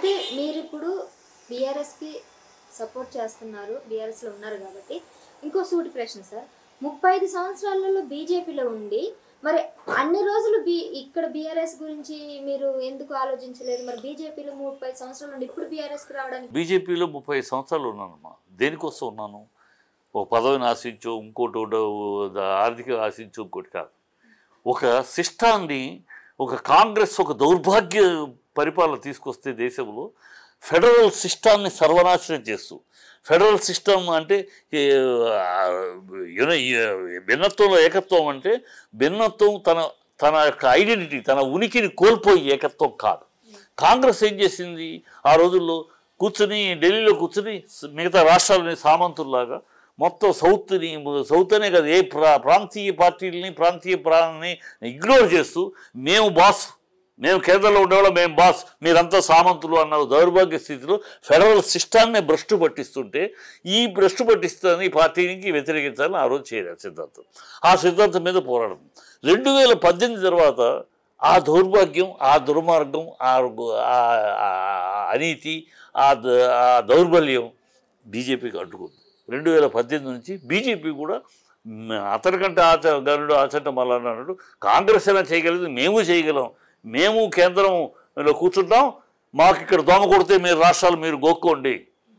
అయితే మీరు ఇప్పుడు బీఆర్ఎస్కి సపోర్ట్ చేస్తున్నారు బీఆర్ఎస్లో ఉన్నారు కాబట్టి ఇంకో సూటి ప్రశ్న సార్ ముప్పై ఐదు సంవత్సరాలలో బీజేపీలో ఉండి మరి అన్ని రోజులు బీ ఇక్కడ బీఆర్ఎస్ గురించి మీరు ఎందుకు ఆలోచించలేదు మరి బీజేపీలో ముప్పై సంవత్సరాలు ఉండి ఇప్పుడు బీఆర్ఎస్కి రావడానికి బీజేపీలో ముప్పై సంవత్సరాలు ఉన్నానమ్మా దేనికోసం ఉన్నాను ఒక పదవిని ఆశించు ఇంకోటి ఒకటి ఆర్థిక ఆశించు ఇంకోటి కాదు ఒక సిస్టాన్ని ఒక కాంగ్రెస్ ఒక దౌర్భాగ్య పరిపాలన తీసుకొస్తే దేశంలో ఫెడరల్ సిస్టాన్ని సర్వనాశనం చేస్తూ ఫెడరల్ సిస్టమ్ అంటే ఈ, ఆ, యున- ఈ, భిన్నత్వంలో ఏకత్వం అంటే భిన్నత్వం తన తన యొక్క ఐడెంటిటీ తన ఉనికిని కోల్పోయి ఏకత్వం కాదు కాంగ్రెస్ ఏం చేసింది ఆ రోజుల్లో కూర్చుని ఢిల్లీలో కూర్చుని స- మిగతా రాష్ట్రాలని సామంతుల్లాగా మొత్తం సౌత్ని సౌత్ అనే కదా ఏ ప్రా ప్రాంతీయ పార్టీలని ప్రాంతీయ ప్రాణాలని ఇగ్నోర్ చేస్తూ మేము బాస్ మేము కేంద్రంలో ఉండేవాళ్ళం మేము బాస్ మీరంతా సామంతులు అన్న దౌర్భాగ్య స్థితిలో ఫెడరల్ సిస్టాన్ని భ్రష్టు పట్టిస్తుంటే ఈ భ్రష్టు పట్టిస్తాన్ని ఈ పార్టీకి వ్యతిరేకించాలని ఆ రోజు చేయాలి సిద్ధాంతం ఆ సిద్ధాంతం మీద పోరాడడం రెండు వేల పద్దెనిమిది తర్వాత ఆ దౌర్భాగ్యం ఆ దుర్మార్గం ఆ ఆ- ఆ అనీతి ఆ ద- ఆ దౌర్బల్యం బీజేపీకి అడ్డుకుంది రెండు వేల పద్దెనిమిది నుంచి బీజేపీ కూడా మ్, అతనికంటే ఆచ గరుడు ఆచట మళ్ళా అన్నాడు కాంగ్రెస్ అయినా చేయగలిగింది మేము చేయగలం మేము కేంద్రంలో కూర్చుంటాం మాకు ఇక్కడ దోమ కొడితే మీరు రాష్ట్రాలు మీరు గోక్కోండి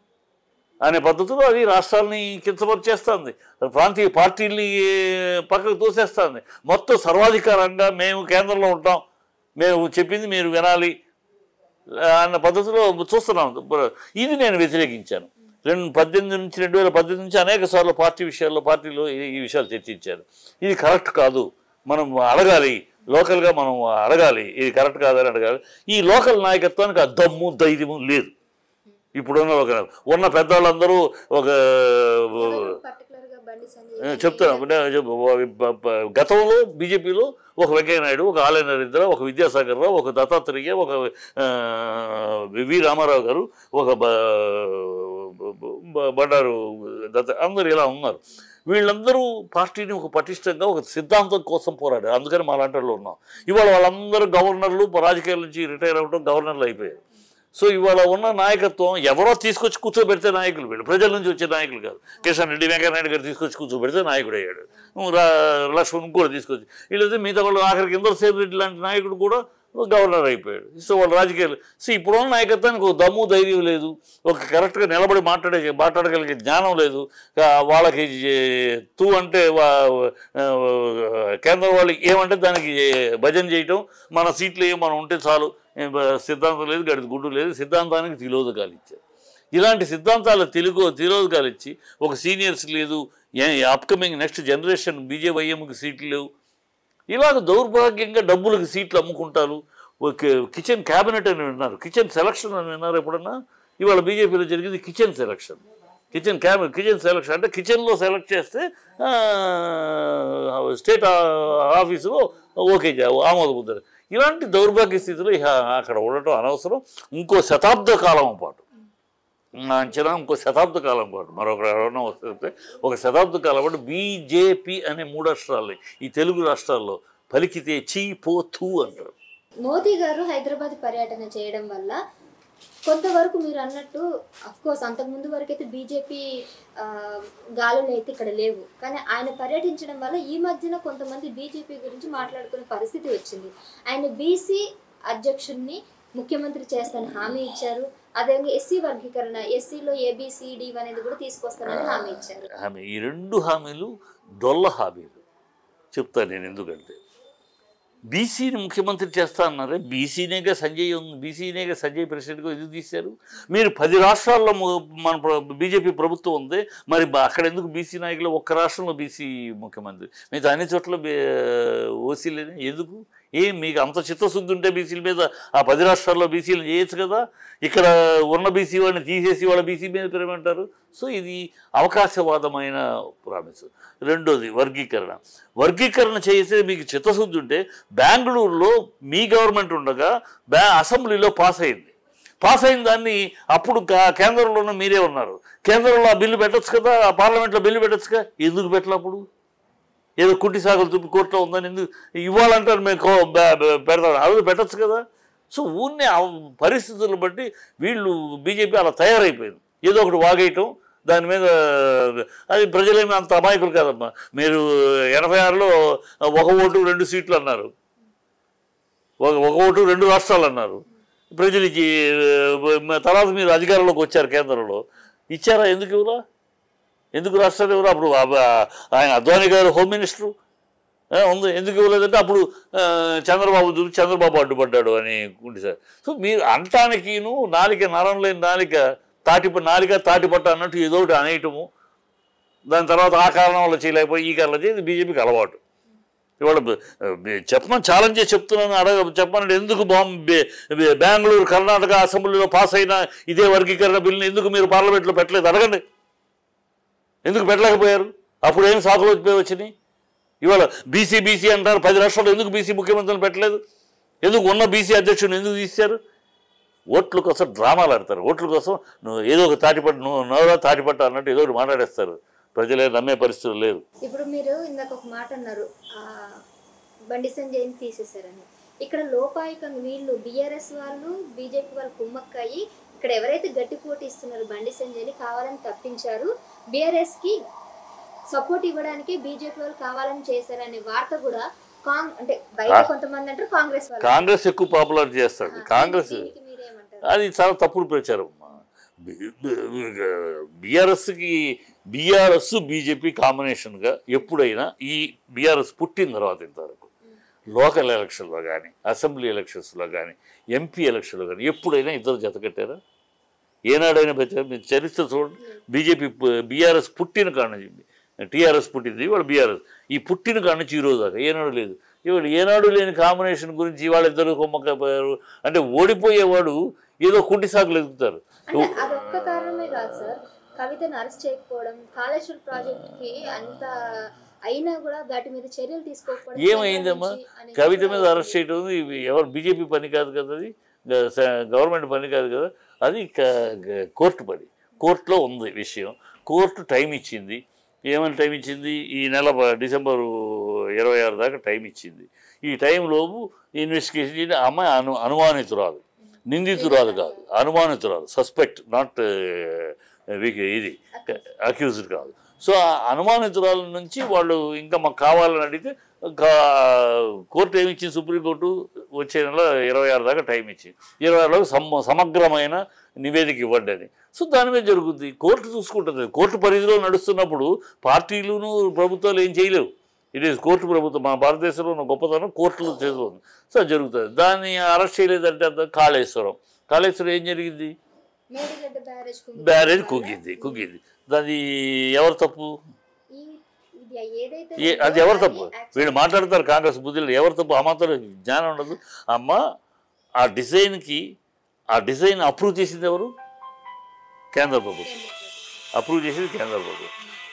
అనే పద్ధతిలో అది రాష్ట్రాలని కించపరిచేస్తుంది ప్రాంతీయ పార్టీల్ని పక్కకు తోసేస్తుంది మొత్తం సర్వాధికారంగా మేము కేంద్రంలో ఉంటాం మేము చెప్పింది మీరు వినాలి అన్న పద్ధతిలో చూస్తున్నాం ఇది నేను వ్యతిరేకించాను రెండు పద్దెనిమిది నుంచి రెండు వేల పద్దెనిమిది నుంచి అనేక సార్లు పార్టీ విషయాల్లో పార్టీలో ఈ- ఈ విషయాలు చర్చించారు ఇది కరెక్ట్ కాదు మనం అడగాలి లోకల్గా మనం అడగాలి ఇది కరెక్ట్ కాదని అడగాలి ఈ లోకల్ నాయకత్వానికి ఆ దమ్ము ధైర్యము లేదు ఇప్పుడున్న ఒక ఉన్న పెద్దవాళ్ళందరూ ఒక పర్టికులర్గా బండి ఆ, సంజయ్ చెప్తాను అంటే చెప్పు, బ- బ- గతంలో బీజేపీలో ఒక వెంకయ్య నాయుడు ఒక ఆలయ నరేంద్ర ఒక విద్యాసాగర్ రావు ఒక దత్తాత్రేయ ఒక ఆ, వి రామారావు గారు ఒక బ- బ- బండారు దత్త అందరూ ఇలా ఉన్నారు వీళ్ళందరూ పార్టీని ఒక పటిష్టంగా ఒక సిద్ధాంతం కోసం పోరాడారు అందుకని మా లాంటి వాళ్ళు ఉన్నాం ఇవాళ వాళ్ళందరూ గవర్నర్లు రాజకీయాల నుంచి రిటైర్ అవ్వడం గవర్నర్లు అయిపోయారు సో ఇవాళ ఉన్న నాయకత్వం ఎవరో తీసుకొచ్చి కూర్చోబెడితే నాయకులు వీళ్ళు ప్రజల నుంచి వచ్చే నాయకులు కాదు కిషన్ రెడ్డి వెంకయ్యనాయుడు గారు తీసుకొచ్చి కూర్చోబెడితే నాయకుడు అయ్యాడు రా- లక్ష్మణ్ కూడా తీసుకొచ్చి వీళ్ళైతే మిగతా వాళ్ళు ఆఖరికి ఇంద్రసేన్ రెడ్డి లాంటి నాయకుడు కూడా గవర్నర్ అయిపోయాడు సో వాళ్ళ రాజకీయాలు సో ఇప్పుడున్న నాయకత్వానికి ఒక దమ్ము ధైర్యం లేదు ఒక కరెక్ట్గా నిలబడి మాట్లాడే మాట్లాడగలిగే జ్ఞానం లేదు ఆ, వాళ్ళకి ఏ- తూ అంటే వా- ఆ, కేంద్రం వాళ్ళు ఏమంటే దానికి భజన చేయటం మన సీట్లు ఏం మనం ఉంటే చాలు ఏం బ- సిద్ధాంతం లేదు గడిది గుడ్డు లేదు సిద్ధాంతానికి తిలోదకాలు ఇచ్చారు ఇలాంటి సిద్ధాంతాలు తెలుగు తిలోదకాలు ఇచ్చి ఒక సీనియర్స్ లేదు అప్కమింగ్ నెక్స్ట్ జనరేషన్ బీజేవైఎంకి సీట్లు లేవు ఇలాగ దౌర్భాగ్యంగా డబ్బులకు సీట్లు అమ్ముకుంటారు ఒక కిచెన్ క్యాబినెట్ అని విన్నారు కిచెన్ సెలక్షన్ అని విన్నారు ఎప్పుడన్నా ఇవాళ బీజేపీలో జరిగింది kitchen selection kitchen cabinet kitchen selection అంటే కిచెన్లో సెలెక్ట్ చేస్తే ఆ, స్టేట్ ఆ- ఆఫీసులో ఓకే చే- ఆమోద ముద్ర ఇలాంటి దౌర్భాగ్య స్థితిలో ఇహ అక్కడ ఉండటం అనవసరం ఇంకో శతాబ్ద కాలం పాటు నా అంచనా ఇంకో శతాబ్ద కాలం పాటు మరొక ఎవరైనా వస్తే ఒక శతాబ్ద కాలం పాటు బీజేపీ అనే మూడు రాష్ట్రాలు ఈ తెలుగు రాష్ట్రాల్లో పలికితే చీ పో తూ అంటారు మోదీ గారు హైదరాబాద్ పర్యటన చేయడం వల్ల కొంతవరకు మీరు అన్నట్టు అఫ్ కోర్స్ అంతకు ముందు వరకు అయితే బీజేపీ గాలులు అయితే ఇక్కడ లేవు కానీ ఆయన పర్యటించడం వల్ల ఈ మధ్యన కొంతమంది బీజేపీ గురించి మాట్లాడుకునే పరిస్థితి వచ్చింది ఆయన బీసీ అధ్యక్షుడిని ముఖ్యమంత్రి చేస్తానని హామీ ఇచ్చారు అదేవిధంగా ఎస్సీ వర్గీకరణ ఎస్సీలో ఏబిసిడి అనేది కూడా తీసుకొస్తానని హామీ ఇచ్చారు ఆమె ఈ రెండు హామీలు డొల్ల హామీలు చెప్తాను నేను ఎందుకంటే బీసీని ముఖ్యమంత్రి చేస్తా అన్నారే బీసీనేగా సంజయ్ ఉంది బీసీనేగా సంజయ్ ప్రెసిడెంట్గా ఎందుకు తీశారు మీరు పది రాష్ట్రాల్లో ము- మన బీజేపీ ప్రభుత్వం ఉంది మరి బ- అక్కడ ఎందుకు బీసీ నాయకులు ఒక్క రాష్ట్రంలో బీసీ ముఖ్యమంత్రి మిగతా అన్ని చోట్ల ఓసీలేని ఎందుకు ఏం మీకు అంత చిత్తశుద్ధి ఉంటే బీసీల మీద ఆ పది రాష్ట్రాల్లో బీసీలు చేయొచ్చు కదా ఇక్కడ ఉన్న బీసీ వాళ్ళని తీసేసి వాళ్ళ బీసీ మీద పెరమంటారు సో ఇది అవకాశవాదమైన ప్రామిస్ రెండోది వర్గీకరణ వర్గీకరణ చేస్తే మీకు చిత్తశుద్ధి ఉంటే బెంగళూరులో మీ గవర్నమెంట్ ఉండగా బ్యా అసెంబ్లీలో పాస్ అయింది పాస్ అయిన దాన్ని అప్పుడు కా- కేంద్రంలోనే మీరే ఉన్నారు కేంద్రంలో ఆ బిల్లు పెట్టొచ్చు కదా ఆ పార్లమెంట్లో బిల్లు పెట్టొచ్చు కదా ఎందుకు పెట్టలే అప్పుడు ఏదో కుట్టి సాగులు చూపి కోర్టులో ఉందని ఎందుకు ఇవ్వాలంటారు మేము కో- బె- బె- పెడతాం అది పెట్టచ్చు కదా సో ఊరినే ఆ పరిస్థితులను బట్టి వీళ్ళు బీజేపీ అలా తయారైపోయింది ఏదో ఒకటి వాగేయటం దాని మీద అది ప్రజలేమి అంత అమాయకులు కాదమ్మా మీరు ఎనభై ఆరులో ఒక ఓటు రెండు సీట్లు అన్నారు ఒక ఒక ఓటు రెండు రాష్ట్రాలు అన్నారు ప్రజలు ఇచ్చి ఆ, తర్వాత మీరు అధికారంలోకి వచ్చారు కేంద్రంలో ఇచ్చారా ఎందుకు ఇవ్వరా ఎందుకు రాష్ట్రాలు ఇవ్వరా అప్పుడు ఆ- ఆయన అద్వానీ గారు హోమ్ మినిస్టరు ఆ, ఉంది ఎందుకు ఇవ్వలేదంటే అప్పుడు ఆ, చంద్రబాబు చూసి చంద్రబాబు అడ్డుపడ్డాడు అని ఉంది సార్ సో మీరు అంటానికిను నాలిక నరం లేని నాలిక తాటి నాలిక తాటిపట్ట అన్నట్టు ఏదో ఒకటి అనేయటము దాని తర్వాత ఆ కారణం వల్ల చేయలేకపోయి ఈ కారణం చేసి బీజేపీకి అలవాటు ఇవాళ బ- బ- చెప్పమని ఛాలెంజ్ చేసి చెప్తున్నాను అడగ చెప్పమని ఎందుకు బాంబే బెంగళూరు కర్ణాటక అసెంబ్లీలో పాస్ అయిన ఇదే వర్గీకరణ బిల్లుని ఎందుకు మీరు పార్లమెంట్లో పెట్టలేదు అడగండి ఎందుకు పెట్టలేకపోయారు అప్పుడు ఏం సాకులు వచ్చి- వచ్చినాయి ఇవాళ బీసీ బీసీ అంటారు పది రాష్ట్రాలు ఎందుకు బీసీ ముఖ్యమంత్రిని పెట్టలేదు ఎందుకు ఉన్న బీసీ అధ్యక్షుడిని ఎందుకు తీశారు ఓట్ల కోసం డ్రామాలు ఆడతారు ఓట్ల కోసం నువ్వు ఏదో ఒక తాటిపట్టు నువ్వు నోరా తాటిపట్టు అన్నట్టు ఏదో ఒకటి మాట్లాడేస్తారు ప్రజలే నమ్మే పరిస్థితులు లేదు ఇప్పుడు మీరు ఇందాక ఒక మాట అన్నారు ఆ, బండి సంజయ్ని తీసేశారని ఇక్కడ లోపాయుకంగా వీళ్ళు బీఆర్ఎస్ వాళ్ళు బీజేపీ వాళ్ళు కుమ్మక్కయ్యి ఇక్కడ ఎవరైతే గట్టి పోటీ ఇస్తున్నారు బండి సంజయ్ని కావాలని తప్పించారు బీఆర్ఎస్ కి సపోర్ట్ ఇవ్వడానికి బీజేపీ వాళ్ళు కావాలని చేశారనే వార్త కూడా కాంగ్ అంటే బయట కా- కొంతమంది అంటారు కాంగ్రెస్ వాళ్ళు కాంగ్రెస్ ఎక్కువ పాపులర్ చేస్తాడు ఆ, కాంగ్రెస్ దీనికి మీరేమంటారు అది చాలా తప్పుడు ప్రచారం బీఆర్ఎస్కి బీఆర్ఎస్ బీజేపీ కాంబినేషన్గా ఎప్పుడైనా ఈ బీఆర్ఎస్ పుట్టిన తర్వాత ఇంతవరకు లోకల్ ఎలక్షన్లో కానీ అసెంబ్లీ ఎలక్షన్స్లో కానీ ఎంపీ ఎలక్షన్లో కానీ ఎప్పుడైనా ఇద్దరు జత కట్టారా ఏనాడైనా పెట్టారు మీరు చరిత్ర చూడండి బీజేపీ బీఆర్ఎస్ పుట్టిన కాడ నుంచి టీఆర్ఎస్ పుట్టింది ఇవాళ బీఆర్ఎస్ ఈ పుట్టిన కాడ నుంచి ఈ రోజు దాకా ఏనాడు లేదు ఇవాళ ఏనాడు లేని కాంబినేషన్ గురించి ఇవాళ ఇద్దరు కొమ్మకపోయారు అంటే ఓడిపోయేవాడు ఏదో కుంటి సాకులు ఎదుగుతారు అంటే అదొక్క కారణమే కాదు సార్ కవితను అరెస్ట్ చేయకపోవడం కాళేశ్వరం ప్రాజెక్ట్ కి అంత అయినా కూడా వాటి మీద చర్యలు తీసుకోకపోవడం ఏమైందమ్మా కేంద్రం నుంచి అనేది కవిత మీద కూడా అరెస్ట్ చేయడం ఇవి ఎవరు బీజేపీ పని కాదు కదా అది గ- స- గవర్నమెంట్ పని కాదు కదా అది క- గ- కోర్టు పని కోర్టులో ఉంది విషయం కోర్టు టైం ఇచ్చింది ఏమని టైం ఇచ్చింది ఈ నెల ప- డిసెంబరు ఇరవై ఆరు దాకా టైం ఇచ్చింది ఈ టైంలోపు ఇన్వెస్టిగేషన్ చేసి ఆ అమ్మాయి అను అనుమానితురాలు నిందితురాలు కాదు అనుమానితురాలు సస్పెక్ట్ నాట్ ఇది అక్యూజ్డ్ కాదు సో ఆ అనుమానితురాల నుంచి వాళ్ళు ఇంకా మాకు కావాలని అడిగితే గా- కోర్టు ఏమి ఇచ్చింది సుప్రీంకోర్టు వచ్చే నెల ఇరవై ఆరు దాకా టైం ఇచ్చింది ఇరవై ఆరులో సమ సమగ్రమైన నివేదిక ఇవ్వండి అని సో దాని మీద జరుగుతుంది కోర్టు చూసుకుంటుంది కోర్టు పరిధిలో నడుస్తున్నప్పుడు పార్టీలును ప్రభుత్వాలు ఏం చేయలేవు ఇట్ ఈస్ కోర్టు ప్రభుత్వం మన భారతదేశంలో ఉన్న గొప్పతనం కోర్టులు చేతిలో ఉంది సో అది జరుగుతుంది దాన్ని అరెస్ట్ చేయలేదంటే అంత కాళేశ్వరం కాళేశ్వరం ఏం జరిగింది మేడిగడ్డ బ్యారేజ్ కుంగి- బ్యారేజ్ కుగ్గింది కుగ్గింది దాని ఎవరు తప్పు ఈ- ఇది ఏదైతే ఏ ఉందో అది ఎవరు తప్పు actually వీళ్ళు మాట్లాడతారు కాంగ్రెస్ బుద్ధులు ఎవరు తప్పు ఆ మాత్రం జ్ఞానం ఉండదు అమ్మ ఆ డిజైన్కి ఆ డిజైన్ అప్రూవ్ చేసింది ఎవరు కేంద్ర ప్రభుత్వం అప్రూవ్ చేసింది కేంద్ర ప్రభుత్వం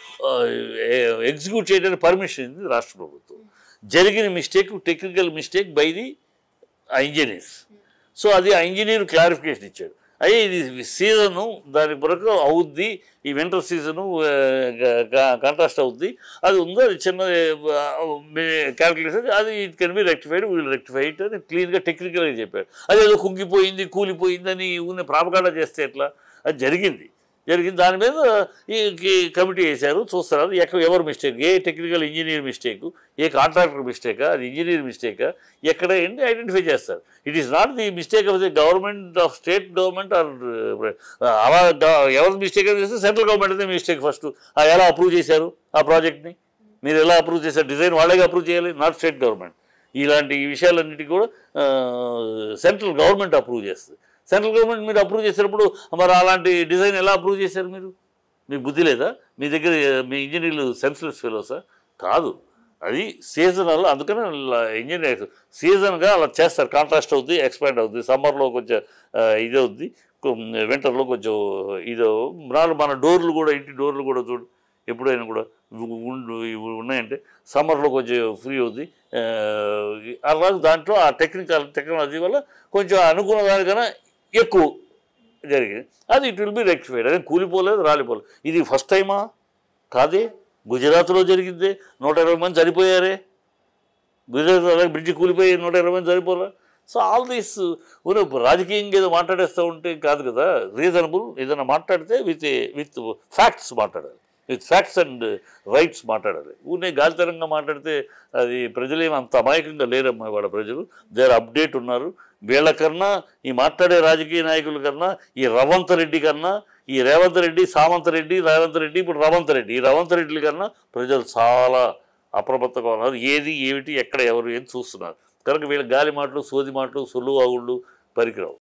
ఎగ్జిక్యూట్ చేయడానికి పర్మిషన్ ఇచ్చింది రాష్ట్ర ప్రభుత్వం జరిగిన mistake technical mistake by the engineers so అది ఆ ఇంజనీర్ క్లారిఫికేషన్ ఇచ్చాడు అయ్యే ఇది సీజను దాని కొరకు అవుద్ది ఈ వింటర్ సీజను కాంట్రాస్ట్ అవుద్ది అది ఉందో అది చిన్న క్యాల్కులేషన్ అది it can be rectified we'll rectify it అని క్లీన్గా టెక్నికల్గా చెప్పాడు అది ఏదో కుంగిపోయింది కూలిపోయింది అని ఊరిని ప్రాపకాండ చేస్తే ఎట్లా అది జరిగింది జరిగింది దాని మీద ఈ ఈ కమిటీ వేశారు చూస్తారు ఎక్కడ ఎవరు మిస్టేక్ ఏ టెక్నికల్ ఇంజనీర్ మిస్టేక్ ఏ కాంట్రాక్టర్ మిస్టేకా అది ఇంజనీర్ మిస్టేకా ఎక్కడ ఏంటి ఐడెంటిఫై చేస్తారు it is not the mistake of the government of state government or అలా గ- ఎవరి మిస్టేక్ అని చేస్తే సెంట్రల్ గవర్నమెంట్ అయితే మిస్టేక్ ఫస్ట్ ఎలా అప్రూవ్ చేశారు ఆ ప్రాజెక్ట్ని మీరు ఎలా అప్రూవ్ చేశారు డిజైన్ వాళ్ళే అప్రూవ్ చేయాలి నాట్ స్టేట్ గవర్నమెంట్ ఇలాంటి ఈ విషయాలన్నిటి కూడా సెంట్రల్ గవర్నమెంట్ అప్రూవ్ చేస్తుంది సెంట్రల్ గవర్నమెంట్ మీరు అప్రూవ్ చేసినప్పుడు మరి అలాంటి డిజైన్ ఎలా అప్రూవ్ చేశారు మీరు మీకు బుద్ధి లేదా మీ దగ్గర మీ ఇంజనీర్లు సెన్స్లెస్ ఫెలోసా కాదు అది సీజనల్ అందుకనే ఇంజనీర్ సీజన్గా అలా చేస్తారు కాంట్రాస్ట్ అవుద్ది ఎక్స్పాండ్ అవుద్ది సమ్మర్లో కొంచెం ఆ, ఇది అవుద్ది వింటర్లో కొంచెం ఇది నాలుగు మన డోర్లు కూడా ఇంటి డోర్లు కూడా చూడు ఎప్పుడైనా కూడా ఇవి ఉండు ఇవి ఉన్నాయంటే సమ్మర్లో కొంచెం ఫ్రీ అవుద్ది ఆ, అలాగే దాంట్లో ఆ టెక్నికల్ టెక్నాలజీ వల్ల కొంచెం అనుకున్న దానికన్నా ఎక్కువ జరిగింది అది ఇట్ విల్ బి రెక్టిఫైడ్ అదే కూలిపోలేదు రాలిపోలేదు ఇది ఫస్ట్ టైమా కాదే గుజరాత్లో జరిగిందే నూట ఇరవై మంది చనిపోయారే గుజరాత్ అలాగే బ్రిడ్జి కూలిపోయి నూట ఇరవై మంది చనిపోలే సో ఆల్ దీస్ రాజకీయంగా ఏదో మాట్లాడేస్తూ ఉంటే కాదు కదా రీజనబుల్ ఏదైనా మాట్లాడితే విత్ విత్ ఫ్యాక్ట్స్ మాట్లాడాలి విత్ ఫ్యాక్ట్స్ అండ్ రైట్స్ మాట్లాడాలి ఊనే గాలితరంగా మాట్లాడితే అది ప్రజలేమి అంత అమాయకంగా లేరమ్మా వాళ్ళ ప్రజలు దేర్ అప్డేట్ ఉన్నారు వీళ్ళకన్నా ఈ మాట్లాడే రాజకీయ నాయకుల కన్నా ఈ రవంత్ రెడ్డి కన్నా ఈ రేవంత్ రెడ్డి సామంత్ రెడ్డి రేవంత్ రెడ్డి ఇప్పుడు రవంత్ రెడ్డి ఈ రవంత్ రెడ్డి కన్నా ప్రజలు చాలా అప్రమత్తంగా ఉన్నారు ఏది ఏమిటి ఎక్కడ ఎవరు ఏం చూస్తున్నారు కనుక వీళ్ళ గాలి మాటలు సోది మాటలు సొల్లు ఆగుళ్ళు పనికిరావు